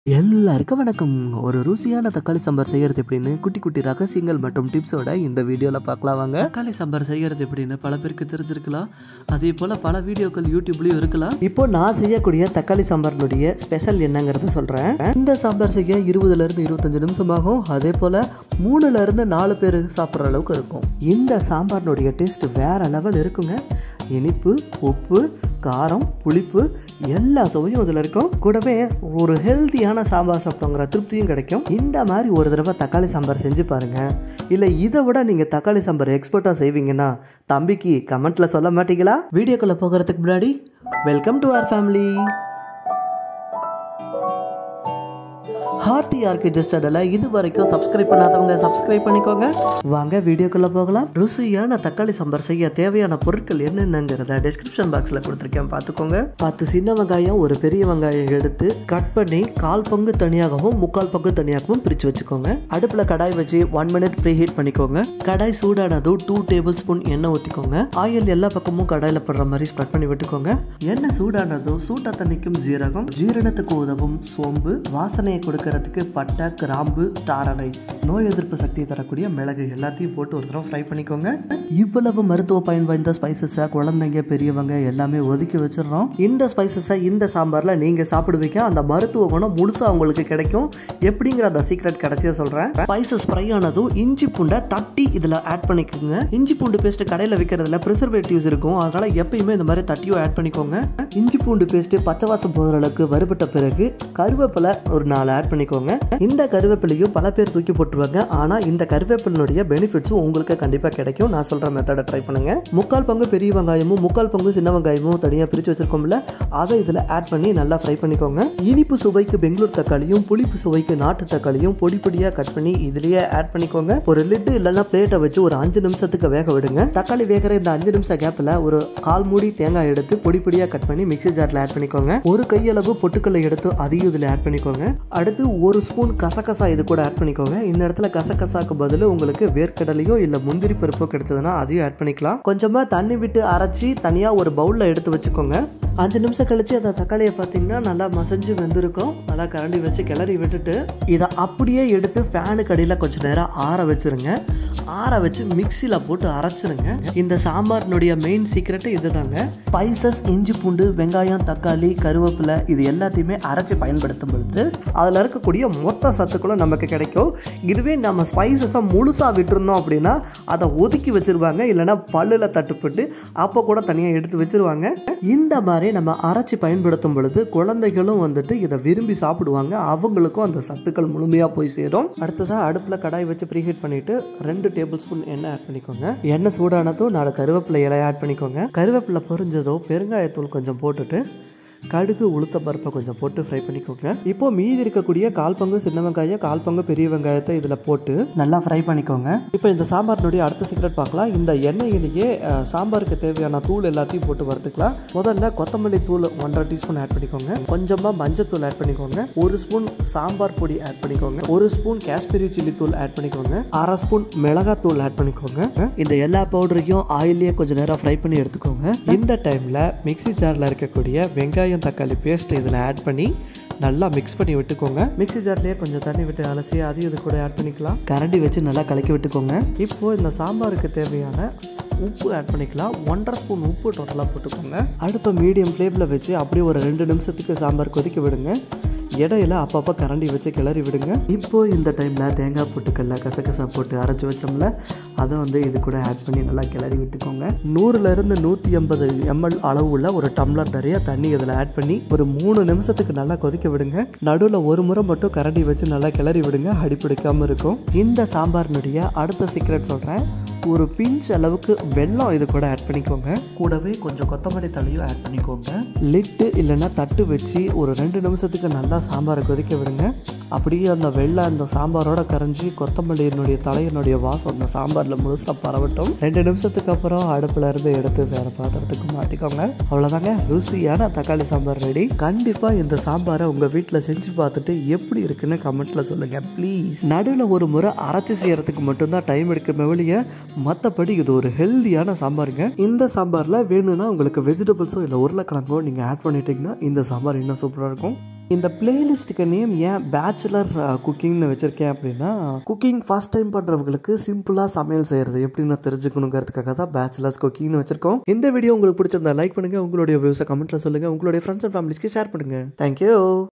எல்லாருக்கும் வணக்கம் ஒரு ருசியான தக்காளி சாம்பார் செய்யறது எப்படின்னு குட்டி குட்டி ரகசியங்கள் மற்றும் டிப்ஸோட இந்த வீடியோவில் பார்க்கலாம் வாங்க தக்காளி சாம்பார் செய்யறது எப்படின்னு பல பேருக்கு தெரிஞ்சிருக்கலாம் அதே போல் பல வீடியோக்கள் யூடியூப்லேயும் இருக்கலாம் இப்போ நான் செய்யக்கூடிய தக்காளி சாம்பார்னுடைய ஸ்பெஷல் என்னங்கிறத சொல்கிறேன் இந்த சாம்பார் செய்ய இருபதுலேருந்து இருபத்தஞ்சு நிமிஷம் ஆகும் அதே போல் மூணுலேருந்து நாலு பேர் சாப்பிட்ற அளவுக்கு இருக்கும் இந்த சாம்பார்னுடைய டேஸ்ட் வேற லெவல் இருக்குங்க இனிப்பு உப்பு காரம் புளிப்பு எல்லா சுவையும் இதில் இருக்கும் கூடவே ஒரு ஹெல்த்தியான சாம்பார் சாப்பிட்டோங்கிற திருப்தியும் கிடைக்கும் இந்த மாதிரி ஒரு தடவை தக்காளி சாம்பார் செஞ்சு பாருங்க இல்லை இதை விட நீங்கள் தக்காளி சாம்பார் எக்ஸ்பர்ட்டாக செய்வீங்கன்னா தம்பிக்கு கமெண்ட்டில் சொல்ல மாட்டீங்களா வீடியோக்குள்ளே போகிறதுக்கு முன்னாடி வெல்கம் டு அவர் ஃபேமிலி ஹார்டி ஆர்கிஜெஸ்டடில் இது வரைக்கும் சப்ஸ்கிரைப் பண்ணாதவங்க சப்ஸ்கிரைப் பண்ணிக்கோங்க வாங்க வீடியோக்குள்ளே போகலாம் ருசியான தக்காளி சாம்பார் செய்ய தேவையான பொருட்கள் என்னென்னங்கிறத டிஸ்கிரிப்ஷன் பாக்ஸில் கொடுத்துருக்கேன் பார்த்துக்கோங்க பத்து சின்ன வெங்காயம் ஒரு பெரிய வெங்காயம் எடுத்து கட் பண்ணி கால் பங்கு தனியாகவும் முக்கால் பங்கு தனியாகவும் பிரித்து வச்சுக்கோங்க அடுப்பில் கடாய் வச்சு ஒன் மினிட் ப்ரீ ஹீட் பண்ணிக்கோங்க கடாய் சூடானதும் டூ டேபிள் ஸ்பூன் எண்ணெய் ஊற்றிக்கோங்க ஆயில் எல்லா பக்கமும் கடாயில் படுற மாதிரி ஸ்ப்ரெட் பண்ணி விட்டுக்கோங்க எண்ணெய் சூடானதும் சூட்டை தண்ணிக்கும் ஜீரகம் ஜீரணத்துக்கு உதவும் சோம்பு வாசனையை கொடுக்கறதுக்கு பட்டை கிராம்பு டாரடைஸ் நோய் எதிர்ப்பு சக்தி தரக்கூடிய மிளகு எல்லாத்தையும் போட்டு ஒரு தடவை ஃப்ரை பண்ணிக்கோங்க இவ்வளவு மருத்துவ பயன் வாய்ந்த ஸ்பைசஸை குழந்தைங்க பெரியவங்க எல்லாமே ஒதுக்கி வச்சிடறோம் இந்த ஸ்பைசஸை இந்த சாம்பாரில் நீங்கள் சாப்பிடுவீங்க அந்த மருத்துவ குணம் முழுசாக உங்களுக்கு கிடைக்கும் எப்படிங்கிற அந்த சீக்ரெட் கடைசியாக சொல்கிறேன் ஸ்பைசஸ் ஃப்ரை ஆனதும் இஞ்சி பூண்டை தட்டி இதில் ஆட் பண்ணிக்கோங்க இஞ்சி பூண்டு பேஸ்ட் கடையில் விற்கிறதுல ப்ரிசர்வேட்டிவ்ஸ் இருக்கும் அதனால எப்பயுமே இந்த மாதிரி தட்டியும் ஆட் பண்ணிக்கோங்க இஞ்சி பூண்டு பேஸ்ட் பச்சை வாசம் போகிற அளவுக்கு வறுபட்ட பிறகு கருவேப்பிலை ஒரு நாலு ஆட் பண்ணிக்கோங்க இந்த கருவேப்பிலையும் பல பேர் தூக்கி போட்டுருவாங்க ஆனால் இந்த கருவேப்பிலையுடைய பெனிஃபிட்ஸும் உங்களுக்கு கண்டிப்பாக கிடைக்கும் நான் சொல்கிற மெத்தடை ட்ரை பண்ணுங்க முக்கால் பங்கு பெரிய வெங்காயமும் முக்கால் பங்கு சின்ன வெங்காயமும் தனியாக பிரித்து வச்சிருக்கோம்ல அதை இதில் ஆட் பண்ணி நல்லா ஃப்ரை பண்ணிக்கோங்க இனிப்பு சுவைக்கு பெங்களூர் தக்காளியும் புளிப்பு சுவைக்கு நாட்டு தக்காளியும் பொடி பொடியாக கட் பண்ணி இதுலேயே ஆட் பண்ணிக்கோங்க ஒரு லிட்டு இல்லைன்னா பிளேட்டை வச்சு ஒரு அஞ்சு நிமிஷத்துக்கு வேக விடுங்க தக்காளி வேகிற இந்த அஞ்சு நிமிஷம் கேப்பில் ஒரு கால் மூடி தேங்காய் எடுத்து பொடி பொடியாக கட் பண்ணி மிக்ஸி ஜாரில் ஆட் பண்ணிக்கோங்க ஒரு கையளவு பொட்டுக்கல்லை எடுத்து அதையும் இதில் ஆட் பண்ணிக்கோங்க அடுத்து ஒரு ஸ்பூன் கசகசா இது கூட ஆட் பண்ணிக்கோங்க இந்த இடத்துல கசகசாக்கு பதில் உங்களுக்கு வேர்க்கடலையோ இல்லை முந்திரி பருப்போ கிடைச்சதுன்னா அதையும் ஆட் பண்ணிக்கலாம் கொஞ்சமாக தண்ணி விட்டு அரைச்சி தனியாக ஒரு பவுலில் எடுத்து வச்சுக்கோங்க அஞ்சு நிமிஷம் கழிச்சு அந்த தக்காளியை பார்த்தீங்கன்னா நல்லா மசஞ்சு வெந்திருக்கும் நல்லா கரண்டி வச்சு கிளறி விட்டுட்டு இதை அப்படியே எடுத்து ஃபேனுக்கு அடியில் கொஞ்சம் நேரம் ஆற வச்சிருங்க ஆற வச்சு மிக்சியில் போட்டு அரைச்சிருங்க இந்த சாம்பார்னுடைய மெயின் சீக்ரெட்டு இதுதாங்க ஸ்பைசஸ் இஞ்சி பூண்டு வெங்காயம் தக்காளி கருவேப்பிலை இது எல்லாத்தையுமே அரைச்சி பயன்படுத்தும் பொழுது அதில் இருக்கக்கூடிய மொத்த சத்துக்களும் நமக்கு கிடைக்கும் இதுவே நம்ம ஸ்பைசஸை முழுசாக விட்டுருந்தோம் அப்படின்னா அதை ஒதுக்கி வச்சிருவாங்க இல்லைன்னா பல்லில் தட்டுப்பட்டு அப்போ கூட தனியாக எடுத்து வச்சிருவாங்க இந்த மாதிரி நம்ம அரைச்சி பயன்படுத்தும் பொழுது குழந்தைகளும் வந்துட்டு இதை விரும்பி சாப்பிடுவாங்க அவங்களுக்கும் அந்த சத்துக்கள் முழுமையாக போய் சேரும் அடுத்ததாக அடுப்பில் கடாய் வச்சு ப்ரீஹீட் பண்ணிவிட்டு ரெண்டு டேபிள் ஸ்பூன் எண்ணெய் ஆட் பண்ணிக்கோங்க எண்ணெய் சூடானதும் நாலு கருவேப்பிலை இலையை ஆட் பண்ணிக்கோங்க கருவேப்பிலை பொரிஞ்சதோ பெருங்காயத்தூள் கொஞ்சம் போட்டுட்டு கடுகு உளுத்த பருப்பை கொஞ்சம் போட்டு ஃப்ரை பண்ணிக்கோங்க இப்போ மீதி இருக்கக்கூடிய கால் பங்கு சின்ன வெங்காயம் கால் பங்கு பெரிய வெங்காயத்தை இதில் போட்டு நல்லா ஃப்ரை பண்ணிக்கோங்க இப்போ இந்த சாம்பார்னுடைய அடுத்த சீக்ரெட் பார்க்கலாம் இந்த எண்ணெயிலேயே அஹ், சாம்பாருக்கு தேவையான தூள் எல்லாத்தையும் போட்டு வறுத்துக்கலாம் முதல்ல கொத்தமல்லி தூள் ஒன்றரை டீஸ்பூன் ஆட் பண்ணிக்கோங்க கொஞ்சமாக மஞ்சத்தூள் ஆட் பண்ணிக்கோங்க ஒரு ஸ்பூன் சாம்பார் பொடி ஆட் பண்ணிக்கோங்க ஒரு ஸ்பூன் காஷ்மீரி சில்லி தூள் ஆட் பண்ணிக்கோங்க அரை ஸ்பூன் மிளகாத்தூள் ஆட் பண்ணிக்கோங்க இந்த எல்லா பவுடரையும் ஆயிலே கொஞ்சம் நேரம் ஃப்ரை பண்ணி எடுத்துக்கோங்க இந்த டைமில் மிக்ஸி ஜாரில் இருக்கக்கூடிய வெங்காயம் தக்காளி பேஸ்ட் இதில் ஆட் பண்ணி நல்லா மிக்ஸ் பண்ணி விட்டுக்கோங்க மிக்ஸி ஜார்லேயே கொஞ்சம் தண்ணி விட்டு அலசி அதையும் இது கூட ஆட் பண்ணிக்கலாம் கரண்டி வச்சு நல்லா கலக்கி விட்டுக்கோங்க இப்போ இந்த சாம்பாருக்கு தேவையான உப்பு ஆட் பண்ணிக்கலாம் ஒன்றரை ஸ்பூன் உப்பு டோட்டலாக போட்டுக்கோங்க அடுத்த மீடியம் ஃப்ளேமில் வச்சு அப்படியே ஒரு ரெண்டு நிமிஷத்துக்கு சாம்பார் கொதிக்க விடுங்க இடையில அப்பப்போ கரண்டி வச்சு கிளறி விடுங்க இப்போ இந்த டைமில் தேங்காய் போட்டுக்கல்ல கசகசா போட்டு அரைச்சி வச்சோம்ல அதை வந்து இது கூட ஆட் பண்ணி நல்லா கிளறி விட்டுக்கோங்க நூறுலேருந்து நூற்றி எண்பது எம்எல் அளவு உள்ள ஒரு டம்ளர் நிறைய தண்ணி இதில் ஆட் பண்ணி ஒரு மூணு நிமிஷத்துக்கு நல்லா கொதிக்க விடுங்க நடுவில் ஒரு முறை மட்டும் கரண்டி வச்சு நல்லா கிளறி விடுங்க அடி பிடிக்காம இருக்கும் இந்த சாம்பார்னுடைய அடுத்த சீக்ரெட் சொல்கிறேன் ஒரு பிஞ்ச் அளவுக்கு வெல்லம் இது கூட ஆட் பண்ணிக்கோங்க கூடவே கொஞ்சம் கொத்தமல்லி தலையும் ஆட் பண்ணிக்கோங்க லிட்டு இல்லைன்னா தட்டு வச்சு ஒரு ரெண்டு நிமிஷத்துக்கு நல்லா சாம்பாரை கொதிக்க விடுங்க அப்படியே அந்த வெள்ளை அந்த சாம்பாரோட கரைஞ்சி கொத்தமல்லியினுடைய தலையினுடைய வாசம் அந்த சாம்பாரில் முழுசாக பரவட்டும் ரெண்டு நிமிஷத்துக்கு அப்புறம் அடுப்பில் இருந்து எடுத்து வேற பாத்திரத்துக்கு மாற்றிக்கோங்க அவ்வளோதாங்க ருசியான தக்காளி சாம்பார் ரெடி கண்டிப்பாக இந்த சாம்பாரை உங்கள் வீட்டில் செஞ்சு பார்த்துட்டு எப்படி இருக்குன்னு கமெண்ட்டில் சொல்லுங்கள் ப்ளீஸ் நடுவில் ஒரு முறை அரைச்சி செய்யறதுக்கு மட்டும்தான் டைம் எடுக்குமே வெளியே மற்றபடி இது ஒரு ஹெல்தியான சாம்பாருங்க இந்த சாம்பாரில் வேணும்னா உங்களுக்கு வெஜிடபிள்ஸோ இல்லை உருளைக்கிழங்கோ நீங்கள் ஆட் பண்ணிட்டீங்கன்னா இந்த சாம்பார் இன்னும் சூப்பராக இருக்கும் இந்த பிளேலிஸ்ட்டுக்கு நேம் ஏன் பேச்சுலர் குக்கிங்னு வச்சுருக்கேன் அப்படின்னா குக்கிங் ஃபர்ஸ்ட் டைம் பண்ணுறவங்களுக்கு சிம்பிளாக சமையல் செய்கிறது எப்படின்னு தெரிஞ்சுக்கணுங்கிறதுக்காக தான் பேச்சுலர்ஸ் குக்கிங்னு வச்சிருக்கோம் இந்த வீடியோ உங்களுக்கு பிடிச்சிருந்தா லைக் பண்ணுங்கள் உங்களுடைய வியூஸை கமெண்ட்டில் சொல்லுங்கள் உங்களுடைய ஃப்ரெண்ட்ஸ் அண்ட் ஃபேமிலிஸ்க்கு ஷேர் பண்ணுங்கள் தேங்க்யூ